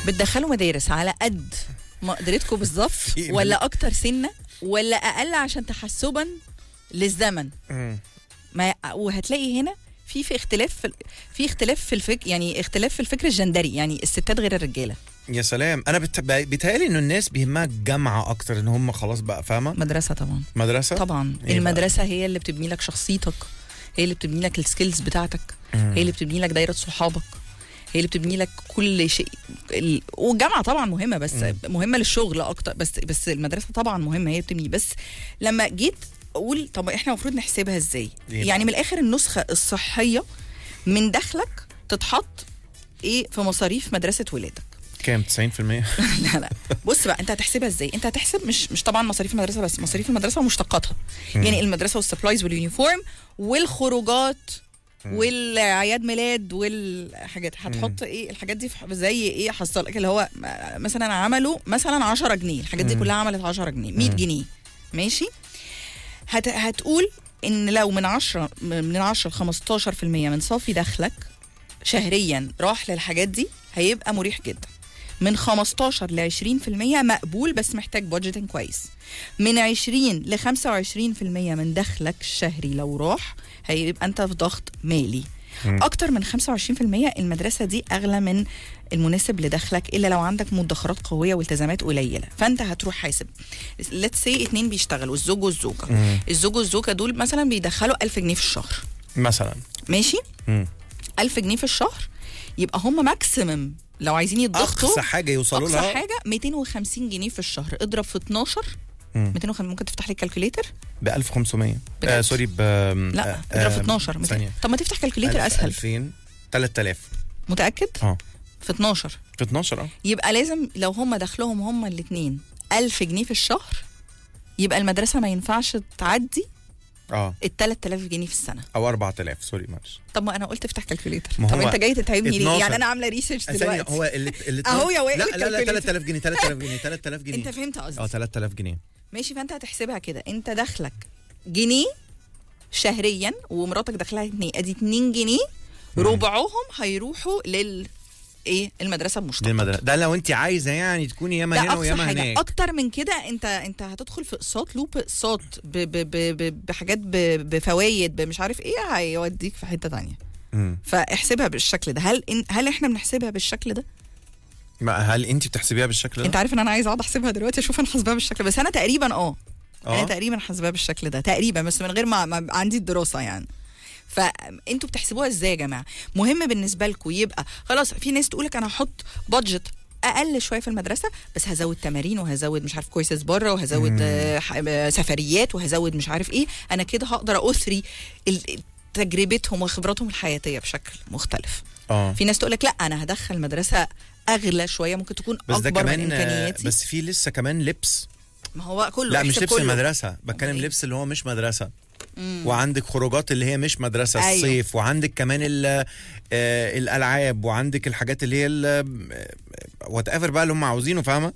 بتدخلوا مدارس على قد مقدرتكم بالظبط في ولا اكتر سنه ولا اقل عشان تحسبا للزمن مم. ما وهتلاقي هنا في في اختلاف في في اختلاف في الفكر يعني اختلاف في الفكر الجندري يعني الستات غير الرجاله يا سلام انا بت... بيتهيألي انه الناس بيهمها الجامعه اكتر ان هم خلاص بقى فاهمه مدرسه طبعا مدرسه طبعا إيه بقى؟ المدرسه هي اللي بتبني لك شخصيتك هي اللي بتبني لك السكيلز بتاعتك هي اللي بتبني لك دايره صحابك هي اللي بتبني لك كل شيء ال... والجامعه طبعا مهمه بس مم. مهمه للشغل اكتر بس بس المدرسه طبعا مهمه هي بتبني بس لما جيت اقول طب احنا المفروض نحسبها ازاي إيه بقى؟ يعني من الاخر النسخه الصحيه من دخلك تتحط ايه في مصاريف مدرسه ولادك كام 90% لا لا بص بقى انت هتحسبها ازاي انت هتحسب مش مش طبعا مصاريف المدرسه بس مصاريف المدرسه ومشتقاتها يعني المدرسه والسبلايز واليونيفورم والخروجات والعياد ميلاد والحاجات هتحط ايه الحاجات دي في- زي ايه حصل لك اللي هو م- مثلا عملوا مثلا 10 جنيه الحاجات دي مم. كلها عملت 10 جنيه 100 جنيه ماشي هت هتقول ان لو من 10 من 10 ل 15% من صافي دخلك شهريا راح للحاجات دي هيبقى مريح جدا من 15 ل 20% مقبول بس محتاج بادجيتنج كويس من 20 ل 25% من دخلك الشهري لو راح هيبقى انت في ضغط مالي مم. اكتر من 25% المدرسه دي اغلى من المناسب لدخلك الا لو عندك مدخرات قويه والتزامات قليله فانت هتروح حاسب ليتس سي اتنين بيشتغلوا الزوج والزوجه مم. الزوج والزوجه دول مثلا بيدخلوا 1000 جنيه في الشهر مثلا ماشي مم. 1000 جنيه في الشهر يبقى هم ماكسيمم لو عايزين يتضغطوا اقصى حاجه يوصلوا اقصى لها حاجه 250 جنيه في الشهر اضرب في 12 مم. 250 ممكن تفتح لي الكالكوليتر ب 1500 بجد؟ آه سوري ب لا آه، اضرب في آه، 12 200. ثانيه طب ما تفتح كالكوليتر 1000 اسهل 2000 3000 متاكد اه في 12 في 12 اه يبقى لازم لو هم دخلهم هم الاثنين 1000 جنيه في الشهر يبقى المدرسه ما ينفعش تعدي اه ال 3000 جنيه في السنه او 4000 سوري معلش طب ما انا قلت افتح كالكوليتر ما طب هو انت جاي تتعبني ليه 12. يعني انا عامله ريسيرش ثانيه دلوقتي هو اللي اللي أهو يا وائل لا لا لا الكالكوليتر. 3000 جنيه 3000 جنيه 3000 جنيه انت فهمت قصدي اه 3000 جنيه ماشي فانت هتحسبها كده انت دخلك جنيه شهريا ومراتك دخلها اتنين ادي 2 جنيه مم. ربعهم هيروحوا لل ايه المدرسه دي المشتركه المدرسه ده لو انت عايزه يعني تكوني ياما ده هنا اقصى وياما حاجه هناك اكتر من كده انت انت هتدخل في اقساط لوب اقساط ب- ب- ب- ب- بحاجات ب- بفوايد بمش عارف ايه هيوديك في حته تانية مم. فاحسبها بالشكل ده هل إن هل احنا بنحسبها بالشكل ده ما هل انت بتحسبيها بالشكل انت ده؟ عارف ان انا عايزه اقعد احسبها دلوقتي اشوف انا حاسباها بالشكل بس انا تقريبا اه انا اه تقريبا حاسباها بالشكل ده تقريبا بس من غير ما, ما يبقى عندي الدراسه يعني فانتوا بتحسبوها ازاي يا جماعه مهم بالنسبه لكم يبقى خلاص في ناس تقول لك انا هحط بادجت اقل شويه في المدرسه بس هزود تمارين وهزود مش عارف كويسز بره وهزود مم. آه، ح- آه، سفريات وهزود مش عارف ايه انا كده هقدر اثري ال- تجربتهم وخبراتهم الحياتيه بشكل مختلف اه في ناس تقول لك لا انا هدخل مدرسه اغلى شويه ممكن تكون بس ده اكبر من كمان آه، امكانياتي بس في لسه كمان لبس ما هو كله لا مش احسب لبس كله. المدرسه بتكلم أمال إيه؟ لبس اللي هو مش مدرسه مم. وعندك خروجات اللي هي مش مدرسه أيوة. الصيف وعندك كمان ال- آه، الالعاب وعندك الحاجات اللي هي وات ايفر بقى اللي هم عاوزينه فاهمه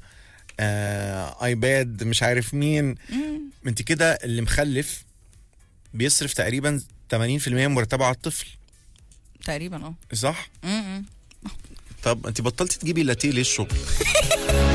آه، ايباد مش عارف مين مم. انت كده اللي مخلف بيصرف تقريبا 80% من مرتبه على الطفل تقريبا اه صح مم. طب انت بطلتي تجيبي لاتيه ليه الشغل